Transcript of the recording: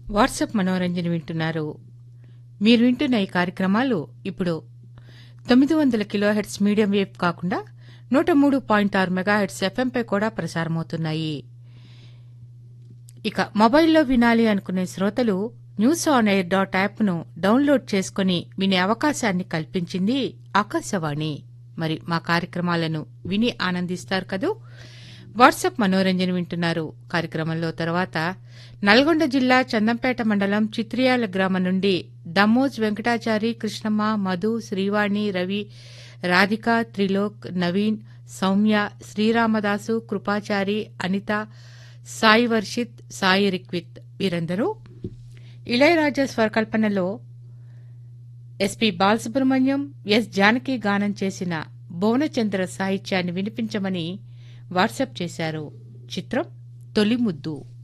WhatsApp మనోరంజన వింటున్నారు మీరు వింటున్న ఈ కార్యక్రమాలు ఇప్పుడు తొమ్మిది వందల కిలోహెడ్స్ మీడియం వేవ్ కాకుండా నూట మూడు పాయింట్ ఆరు మెగాహెడ్స్ ఎఫ్ఎంపై కూడా ప్రసారమవుతున్నాయి ఇక మొబైల్లో వినాలి అనుకునే శ్రోతలు న్యూస్ ఆన్ ఎయిర్ డాట్ యాప్ను డౌన్లోడ్ చేసుకుని వినే అవకాశాన్ని కల్పించింది ఆకాశవాణి మరి మా కార్యక్రమాలను విని ఆనందిస్తారు కదూ వాట్సాప్ మనోరంజన వింటున్నారు కార్యక్రమంలో తర్వాత నల్గొండ జిల్లా చందంపేట మండలం చిత్రియాల గ్రామం నుండి దమ్మోజ్ వెంకటాచారి కృష్ణమ్మ మధు శ్రీవాణి రవి రాధిక త్రిలోక్ నవీన్ సౌమ్య శ్రీరామదాసు కృపాచారి అనిత సాయి వర్షిత్ సాయి రిక్విత్ వీరందరూ ఇళయరాజా స్వరకల్పనలో ఎస్పీ బాలసుబ్రహ్మణ్యం ఎస్ జానకి గానం చేసిన భువనచంద్ర సాహిత్యాన్ని వినిపించమని వాట్సాప్ చేశారు చిత్రం తొలి ముద్దు